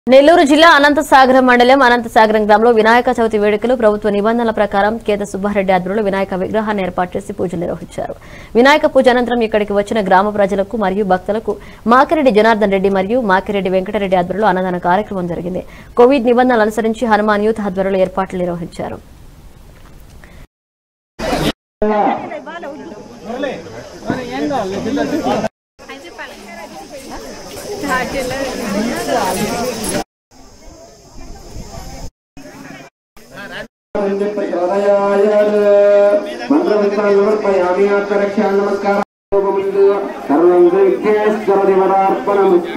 నెల్లూరు జిల్లా అనంతసాగరం మండలం అనంతసాగరం గ్రామంలో వినాయక చవితి వేడుకలు ప్రభుత్వ నిబంధనల ప్రకారం కేత సుబ్బారెడ్డి ఆధ్వర్యంలో వినాయక విగ్రహాన్ని ఏర్పాటు చేసి పూజలు నిర్వహించారు వినాయక పూజ అనంతరం ఇక్కడికి వచ్చిన గ్రామ ప్రజలకు మరియు భక్తులకు మాకిరెడ్డి జనార్దన్ రెడ్డి మరియు మాకిరెడ్డి వెంకటరెడ్డి ఆధ్వర్యంలో అన్నదాన కార్యక్రమం జరిగింది కోవిడ్ నిబంధనలు అనుసరించి హనుమాన్ యూత్ ఆధ్వర్యంలో ఏర్పాట్లు నిర్వహించారు మంత్రవిస్తాన్ నమస్కారం సర్వం శ్రీకేశ్వర దేవతార్పణం